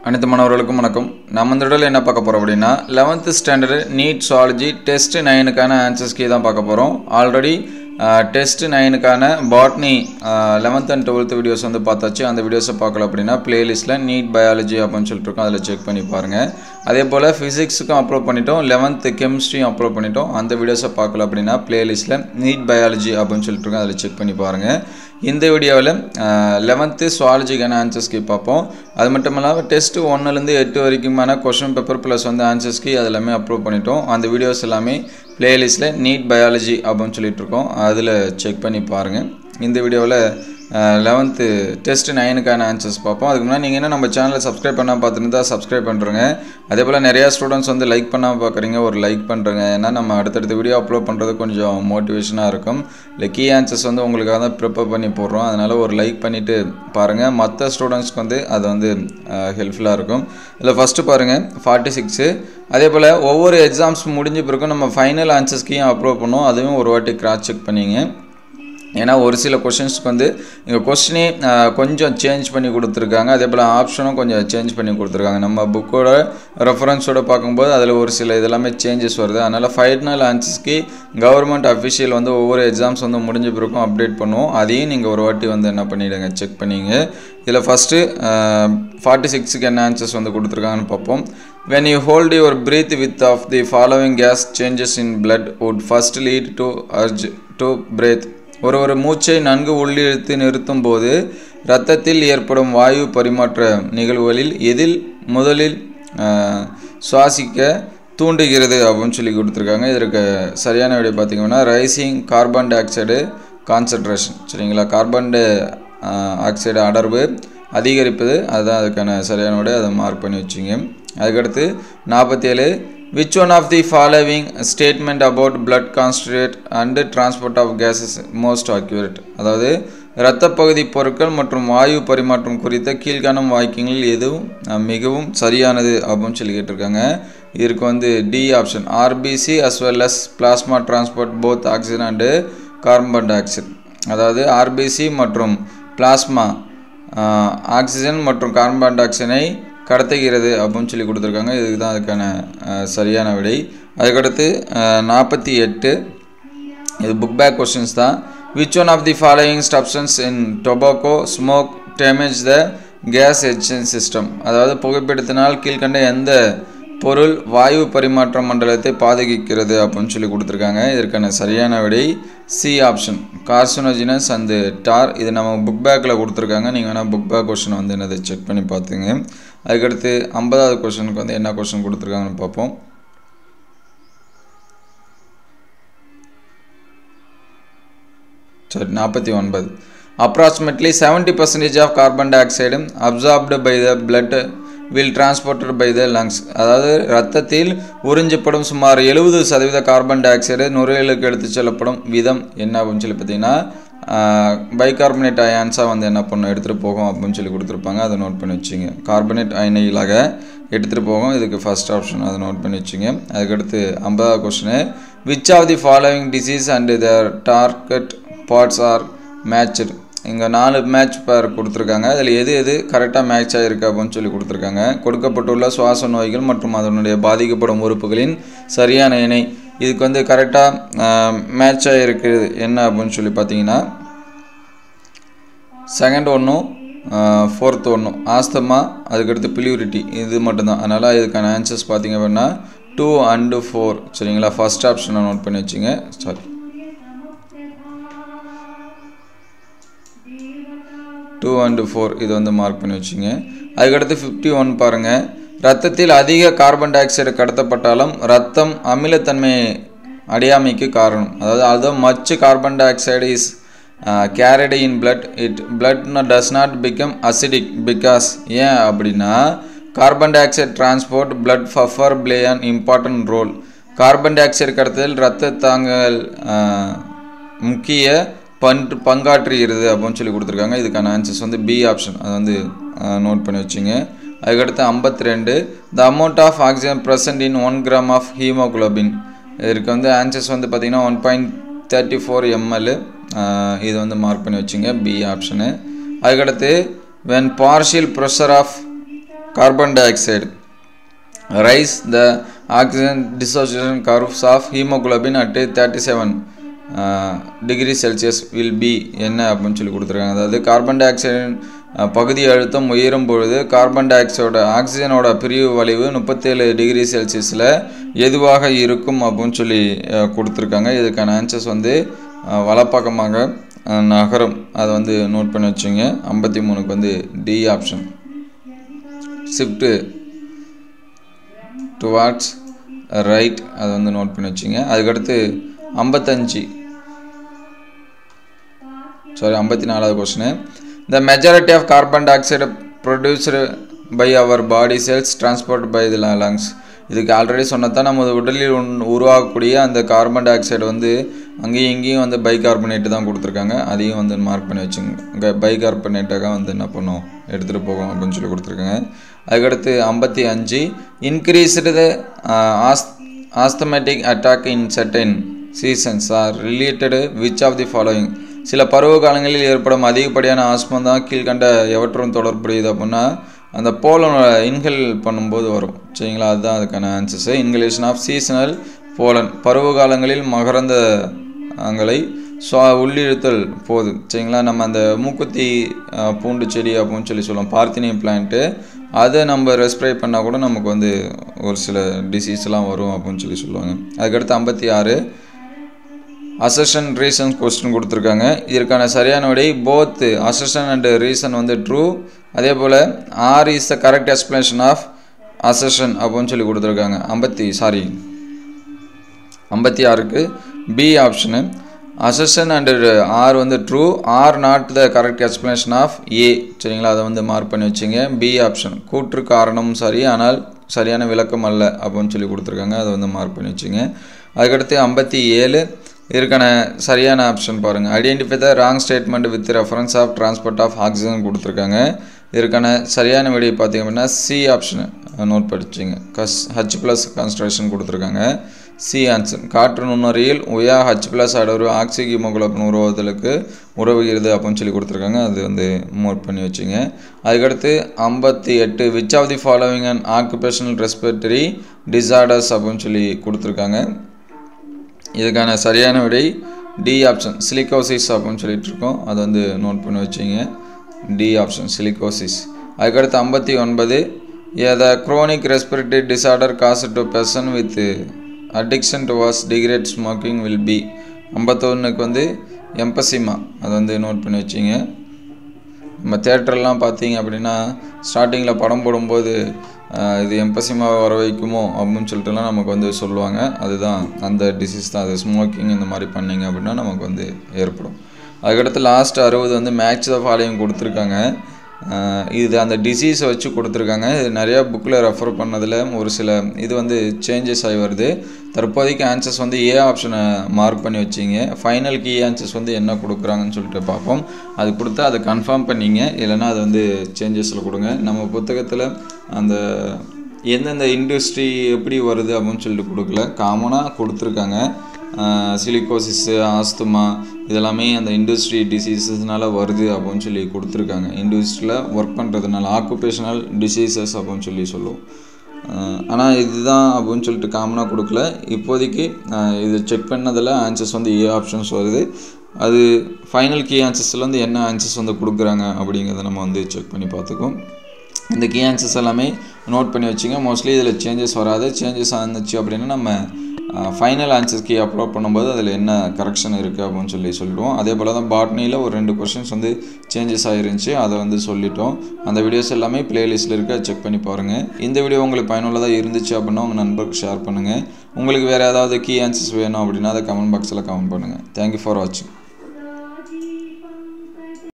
அனைத்து மாணவர்களுக்கும் வணக்கம் நம்ம இந்த இடத்துல என்ன பார்க்க போகிறோம் அப்படின்னா eleventh standard NEET zoology test நைனுக்கான ஆன்சர்ஸ் கீ தான் பார்க்க போகிறோம் ஆல்ரெடி டெஸ்ட் நைனுக்கான botany eleventh and twelfth videos வந்து பார்த்தாச்சு அந்த வீடியோஸை பார்க்கல அப்படின்னா பிளேலிஸ்ட்டில் நீட் பயாலஜி அப்படின்னு சொல்லிட்டு இருக்கோம் அதில் செக் பண்ணி பாருங்கள் அதே போல் ஃபிசிக்ஸுக்கும் அப்லோட் பண்ணிட்டோம் லெவன்த்து கெமிஸ்ட்ரியும் அப்லோட் பண்ணிட்டோம் அந்த வீடியோஸை பார்க்கல அப்படின்னா பிளேலிஸ்ட்டில் நீட் பயாலஜி அப்படின்னு சொல்லிட்டு இருக்கோம் அதில் செக் பண்ணி பாருங்கள் இந்த வீடியோவில் லெவன்த்து சுவாலஜிக்கான ஆன்சர்ஸ்க்கு பார்ப்போம் அது மட்டும் இல்லாமல் டெஸ்ட் ஒன்றுலேருந்து எட்டு வரைக்குமான கொஷின் பேப்பர் ப்ளஸ் வந்து ஆன்சர்ஸ்க்கு அது எல்லாமே அப்லோட் பண்ணிட்டோம் அந்த வீடியோஸ் எல்லாமே பிளேலிஸ்ட்டில் நீட் பயாலஜி அப்படின்னு சொல்லிட்டு இருக்கோம் அதில் செக் பண்ணி பாருங்கள் இந்த வீடியோவில் லெவன்த்து டெஸ்ட் நைனுக்கான ஆன்சர்ஸ் பார்ப்போம் அதுக்கு முன்னாடி நீங்கள் என்ன நம்ம சேனலை சப்ஸ்கிரைப் பண்ணால் பார்த்துருந்தா சப்ஸ்கிரைப் பண்ணுறங்க அதே போல் நிறையா ஸ்டூடெண்ட்ஸ் வந்து லைக் பண்ணாமல் பார்க்குறீங்க ஒரு லைக் பண்ணுறங்க ஏன்னா நம்ம அடுத்தடுத்த வீடியோ அப்லோட் பண்ணுறது கொஞ்சம் மோட்டிவேஷனாக இருக்கும் இல்லை கீ ஆன்சர்ஸ் வந்து உங்களுக்காக தான் ப்ரிப்பேர் பண்ணி போடுறோம் அதனால் ஒரு லைக் பண்ணிவிட்டு பாருங்கள் மற்ற ஸ்டூடெண்ட்ஸ்க்கு வந்து அது வந்து ஹெல்ப்ஃபுல்லாக இருக்கும் இதில் ஃபஸ்ட்டு பாருங்கள் ஃபார்ட்டி சிக்ஸு அதே போல் ஒவ்வொரு எக்ஸாம்ஸ் முடிஞ்ச பிறகும் நம்ம ஃபைனல் ஆன்சர்ஸ்க்கையும் அப்லோட் பண்ணுவோம் அதுவும் ஒரு வாட்டி கிராஸ் செக் பண்ணிங்க ஏன்னா ஒரு சில கொஷின்ஸ்க்கு வந்து இங்கே கொஸ்டினே கொஞ்சம் சேஞ்ச் பண்ணி கொடுத்துருக்காங்க அதே போல் ஆப்ஷனும் கொஞ்சம் சேஞ்ச் பண்ணி கொடுத்துருக்காங்க நம்ம புக்கோட ரெஃபரன்ஸோட பார்க்கும்போது அதில் ஒரு சில இதெல்லாமே சேஞ்சஸ் வருது அதனால் ஃபைனல் ஆன்சர்ஸ்க்கு கவர்மெண்ட் அஃபிஷியல் வந்து ஒவ்வொரு எக்ஸாம்ஸ் வந்து முடிஞ்ச பிறக்கும் அப்டேட் பண்ணுவோம் அதையும் நீங்கள் ஒரு வாட்டி வந்து என்ன பண்ணிவிடுங்க செக் பண்ணிங்க இதில் ஃபஸ்ட்டு ஃபார்ட்டி சிக்ஸுக்கு என்ன ஆன்சர்ஸ் வந்து கொடுத்துருக்காங்கன்னு பார்ப்போம் when you hold your breath with of the following gas changes in blood would first lead to urge to breathe ஒரு ஒரு மூச்சை நன்கு உள்ளிழுத்து நிறுத்தும் போது இரத்தத்தில் ஏற்படும் வாயு பரிமாற்ற நிகழ்வுகளில் எதில் முதலில் சுவாசிக்க தூண்டுகிறது அப்படின்னு சொல்லி கொடுத்துருக்காங்க இதற்கு சரியான விடை பார்த்திங்கன்னா rising carbon dioxide concentration சரிங்களா கார்பன் டை ஆக்சைடு அடர்வு அதிகரிப்பது அதுதான் அதுக்கான சரியான விடை அதை மார்க் பண்ணி வச்சுங்க அதுக்கடுத்து நாற்பத்தி ஏழு which one of the following statement about blood concentrate and transport of gases most accurate அதாவது இரத்த பகுதி பொருட்கள் மற்றும் வாயு பரிமாற்றம் குறித்த கீழ்காணும் வாக்கியங்களில் எதுவும் மிகவும் சரியானது அப்படின்னு சொல்லி கேட்டிருக்காங்க இதற்கு வந்து D option RBC as well as plasma transport both oxygen and carbon dioxide அதாவது ஆர்பிசி மற்றும் பிளாஸ்மா ஆக்சிஜன் மற்றும் கார்பன் டை ஆக்சைடை கடத்துகிறது அப்படின்னு சொல்லி கொடுத்துருக்காங்க இதுக்கு தான் அதுக்கான சரியான விடை அதுக்கடுத்து நாற்பத்தி எட்டு இது புக் பேக் கொஸ்டின்ஸ் தான் which one of the following substance in tobacco smoke damage the gas exchange system அதாவது புகைப்பிடித்தினால் கீழ்கண்ட எந்த பொருள் வாயு பரிமாற்ற மண்டலத்தை பாதுகாக்கிறது அப்படின்னு சொல்லி கொடுத்துருக்காங்க இதற்கான சரியான விடை C option carcinogens and tar இது நம்ம புக் பேக்கில் கொடுத்துருக்காங்க நீங்கள் வேணால் புக் பேக் கொஷின் வந்து என்னதை செக் பண்ணி பார்த்துங்க அதுக்கடுத்து ஐம்பதாவது கொஷனுக்கு வந்து என்ன கொஷின் கொடுத்துருக்காங்கன்னு பார்ப்போம் சரி நாற்பத்தி ஒன்பது approximately seventy percentage of carbon dioxide absorbed by the blood will transported by the lungs அதாவது ரத்தத்தில் உறிஞ்சப்படும் சுமார் எழுபது சதவீத கார்பன் டை ஆக்சைடு நுரையீரலுக்கு எடுத்துச் செல்லப்படும் விதம் என்ன அப்படின்னு சொல்லி பார்த்தீங்கன்னா பைகார்பனேட் அயான்ஸாக வந்து என்ன பண்ணும் எடுத்துகிட்டு போகும் அப்படின்னு சொல்லி கொடுத்துருப்பாங்க அதை நோட் பண்ணி வச்சுங்க கார்பனேட் அயனிகளாக எடுத்துகிட்டு போகும் இதுக்கு ஃபஸ்ட் ஆப்ஷன் அதை நோட் பண்ணி வச்சுங்க அதுக்கடுத்து ஐம்பதாவது question which of the following disease and their target parts are matched இங்கே நாலு மேட்ச் பேர் கொடுத்துருக்காங்க அதில் எது எது கரெக்டாக மேட்ச் ஆகிருக்கு அப்படின்னு சொல்லி கொடுத்துருக்காங்க கொடுக்கப்பட்டுள்ள சுவாச நோய்கள் மற்றும் அதனுடைய பாதிக்கப்படும் உறுப்புகளின் சரியான இணை இதுக்கு வந்து கரெக்டாக மேட்ச் ஆகிருக்குது என்ன அப்படின்னு சொல்லி பார்த்தீங்கன்னா செகண்ட் ஒன்றும் ஃபோர்த் ஒன்றும் ஆஸ்தமா அதுக்கடுத்து பிளியூரிட்டி இது மட்டும்தான் அதனால் இதுக்கான ஆன்சர்ஸ் பார்த்தீங்க அப்படின்னா டூ அண்டு ஃபோர் சரிங்களா ஃபஸ்ட் ஆப்ஷனை நோட் பண்ணி வச்சுங்க சாரி டூ அண்டு ஃபோர் இது வந்து மார்க் பண்ணி வச்சுங்க அதுக்கடுத்து ஃபிஃப்டி ஒன் பாருங்கள் ரத்தத்தில் அதிக கார்பன் டை ஆக்சைடு கடத்தப்பட்டாலும் ரத்தம் அமிலத்தன்மை அடையாமைக்கு காரணம் அதாவது அது much carbon dioxide is carried in blood it blood does not become acidic because ஏன் அப்படின்னா carbon dioxide transport blood buffer play an important role carbon dioxide கடத்தல் இரத்த தாங்கல் முக்கிய பங்கு பங்காற்றுகிறது அப்படின்னு சொல்லி கொடுத்துருக்காங்க இதுக்கான ஆன்சர்ஸ் வந்து பி ஆப்ஷன் அதை வந்து நோட் பண்ணி வச்சுங்க அதுக்கடுத்து ஐம்பத்தி ரெண்டு the amount of oxygen present in one gram of haemoglobin இதற்கு வந்து ஆன்சர்ஸ் வந்து பார்த்திங்கன்னா one point thirty four ml இது வந்து மார்க் பண்ணி வச்சுங்க பி ஆப்ஷனு அதுக்கடுத்து when partial pressure of carbon dioxide rise the oxygen dissociation curves of haemoglobin at thirty seven degree Celsius will be என்ன அப்படின்னு சொல்லி கொடுத்துருக்காங்க அதாவது கார்பன் டை ஆக்சைடின் பகுதி அழுத்தம் உயரும் பொழுது கார்பன் டை ஆக்சைடோட ஆக்சிஜனோட பிரிவு வளைவு முப்பத்தேழு டிகிரி செல்சியஸில் எதுவாக இருக்கும் அப்படின்னு சொல்லி அஹ், கொடுத்துருக்காங்க இதுக்கான ஆன்சர்ஸ் வந்து அஹ், வலப்பக்கமாக அஹ், நகரும் அதை வந்து நோட் பண்ணி வச்சுங்க ஐம்பத்தி மூணுக்கு வந்து D option shift towards right அதை வந்து நோட் பண்ணி வச்சுங்க அதுக்கடுத்து ஐம்பத்தஞ்சு சாரி ஐம்பத்தி நாலாவது question the majority of carbon dioxide produced by our body cells transport by the lungs இதுக்கு ஆல்ரெடி சொன்னதான் நமது உடலில் உண்- உருவாகக்கூடிய அந்த கார்பன் டை ஆக்சைடு வந்து அங்கேயும் இங்கேயும் வந்து பைகார்பனேட்டு தான் கொடுத்துருக்காங்க அதையும் வந்து மார்க் பண்ணி வச்சுங்க இங்கே பைகார்பனேட்டாக வந்து என்ன பண்ணும் எடுத்துகிட்டு போகும் அப்படின்னு சொல்லி கொடுத்துருக்காங்க அதுக்கடுத்து ஐம்பத்தி அஞ்சு increased as asthmatic attack in certain seasons are related which of the following சில பருவ காலங்களில் ஏற்படும் அதிகப்படியான ஆஸ்மம் தான் கீழ்கண்ட எவற்றும் தொடர்புடையது அப்படின்னா அந்த போலன் இன்ஹேல் பண்ணும்போது வரும் சரிங்களா அதுதான் அதுக்கான answers inhalation of seasonal pollen பருவ காலங்களில் மகரந்த அங்களை சுவா உள்ளிழுத்தல் போகுது சரிங்களா நம்ம அந்த மூக்குத்தி அஹ், பூண்டு செடி அப்படின்னு சொல்லி சொல்லுவோம் பார்த்தினியம் பிளான்ட்டு அதை நம்ம ரெஸ்ப்ரே பண்ணால் கூட நமக்கு வந்து ஒரு சில டிசீஸ்லாம் வரும் அப்படின்னு சொல்லி சொல்லுவாங்க அதுக்கடுத்து ஐம்பத்தி ஆறு அசஷன் ரீசன் கொஸ்டின் கொடுத்துருக்காங்க இதற்கான சரியான விடை போத் அசஷன் அண்ட் ரீசன் வந்து ட்ரூ அதே போல் R is the correct explanation of assertion அப்படின்னு சொல்லி கொடுத்துருக்காங்க ஐம்பத்தி சாரி ஐம்பத்தி ஆறுக்கு B option assertion and R வந்து true R not the correct explanation of A சரிங்களா அதை வந்து மார்க் பண்ணி வச்சுங்க பி ஆப்ஷன் கூற்று காரணமும் சரி ஆனால் சரியான விளக்கம் அல்ல அப்படின்னு சொல்லி கொடுத்துருக்காங்க அதை வந்து மார்க் பண்ணி வச்சுங்க அதுக்கடுத்து ஐம்பத்தி ஏழு இதற்கான சரியான ஆப்ஷன் பாருங்கள் identify the wrong statement with reference of transport of oxygen கொடுத்துருக்காங்க இதற்கான சரியான விடை பார்த்தீங்க அப்படின்னா சி ஆப்ஷனு நோட் படிச்சுங்க கஸ் ஹச் ப்ளஸ் கான்சன்ட்ரேஷன் கொடுத்துருக்காங்க சி ஆன்சர் காற்று நுண்ணுறியில் உயா ஹச் ப்ளஸ் அடர்வு ஆக்சி ஹீமோகுளோபின் உருவாவதற்கு உறவுகிறது அப்படின்னு சொல்லி கொடுத்துருக்காங்க அது வந்து நோட் பண்ணி வச்சுங்க அதுக்கடுத்து ஐம்பத்தி எட்டு which of the following and occupational respiratory disorders அப்படின்னு சொல்லி கொடுத்துருக்காங்க இதுக்கான சரியான விடை டி ஆப்ஷன் சிலிகோசிஸ் அப்படின்னு சொல்லிட்டு இருக்கோம் அதை வந்து நோட் பண்ணி வச்சுங்க டி ஆப்ஷன் சிலிகோசிஸ் அதுக்கடுத்து ஐம்பத்தி ஒன்பது the chronic respiratory disorder cause to person with addiction towards cigarette smoking will be ஐம்பத்தொன்னுக்கு வந்து எம்பசிமா அதை வந்து நோட் பண்ணி வச்சிங்க நம்ம தேட்டர்லாம் பார்த்தீங்க அப்படின்னா ஸ்டார்டிங்கில் படம் போடும்போது ஆஹ், இது எம்பசிமாவை வர வைக்குமோ அப்படின்னு சொல்லிட்டுலாம் நமக்கு வந்து சொல்லுவாங்க அதுதான் அந்த டிசீஸ் தான் அது ஸ்மோக்கிங் இந்த மாதிரி பண்ணீங்க அப்படின்னா நமக்கு வந்து ஏற்படும் அதுக்கடுத்து லாஸ்ட் அறுபது வந்து மேட்ச் த ஃபாலோயிங் கொடுத்துருக்காங்க ஆஹ், இது அந்த டிசீஸை வச்சு கொடுத்துருக்காங்க இது நிறையா புக்கில் ரெஃபர் பண்ணதில் ஒரு சில இது வந்து சேஞ்சஸ் ஆகி வருது தற்போதைக்கு ஆன்சர்ஸ் வந்து ஏ ஆப்ஷனை மார்க் பண்ணி வச்சிங்க ஃபைனல் கீ ஆன்சர்ஸ் வந்து என்ன கொடுக்குறாங்கன்னு சொல்லிட்டு பார்ப்போம் அது கொடுத்தா அதை கன்ஃபார்ம் பண்ணிங்க இல்லைன்னா அது வந்து சேஞ்சஸில் கொடுங்க நம்ம புத்தகத்தில் அந்த எந்தெந்த இண்டஸ்ட்ரி எப்படி வருது அப்படின்னு சொல்லிட்டு கொடுக்கல காமனாக கொடுத்துருக்காங்க சிலிகோசிஸு ஆஸ்துமா இதெல்லாமே அந்த இண்டஸ்ட்ரி டிசீசஸ்னால வருது அப்படின்னு சொல்லி கொடுத்துருக்காங்க இண்டஸ்ட்ரியில் ஒர்க் பண்ணுறதுனால ஆக்குபேஷனல் டிசீசஸ் அப்படின்னு சொல்லி சொல்லுவோம் ஆனால் இதுதான் அப்படின்னு சொல்லிட்டு காமனாக கொடுக்கல இப்போதைக்கு ஆஹ் இது செக் பண்ணதில் ஆன்சர்ஸ் வந்து ஏ ஆப்ஷன்ஸ் வருது அது ஃபைனல் கீ ஆன்சர்ஸில் வந்து என்ன ஆன்சர்ஸ் வந்து கொடுக்குறாங்க அப்படிங்கிறத நம்ம வந்து செக் பண்ணி பார்த்துக்குவோம் இந்த கீ ஆன்சர்ஸ் எல்லாமே நோட் பண்ணி வச்சுங்க மோஸ்ட்லி இதில் சேஞ்சஸ் வராது சேஞ்சஸ் ஆனிச்சு அப்படின்னா நம்ம ஃபைனல் ஆன்சர்ஸ் கீ அப்லோட் பண்ணும்போது அதில் என்ன கரெக்ஷன் இருக்குது அப்படின்னு சொல்லி சொல்லிடுவோம் அதே போல் தான் பாட்னியில் ஒரு ரெண்டு கொஷின்ஸ் வந்து சேஞ்சஸ் ஆகிருந்துச்சு அதை வந்து சொல்லிட்டோம் அந்த வீடியோஸ் எல்லாமே பிளேலிஸ்ட்டில் இருக்க செக் பண்ணி பாருங்கள் இந்த வீடியோ உங்களுக்கு பயனுள்ளதாக இருந்துச்சு அப்படின்னா உங்கள் நண்பருக்கு ஷேர் பண்ணுங்கள் உங்களுக்கு வேறு ஏதாவது கீ ஆன்சர்ஸ் வேணும் அப்படின்னா அதை கமெண்ட் பாக்ஸில் கமெண்ட் பண்ணுங்கள் தேங்க்யூ ஃபார் வாட்சிங்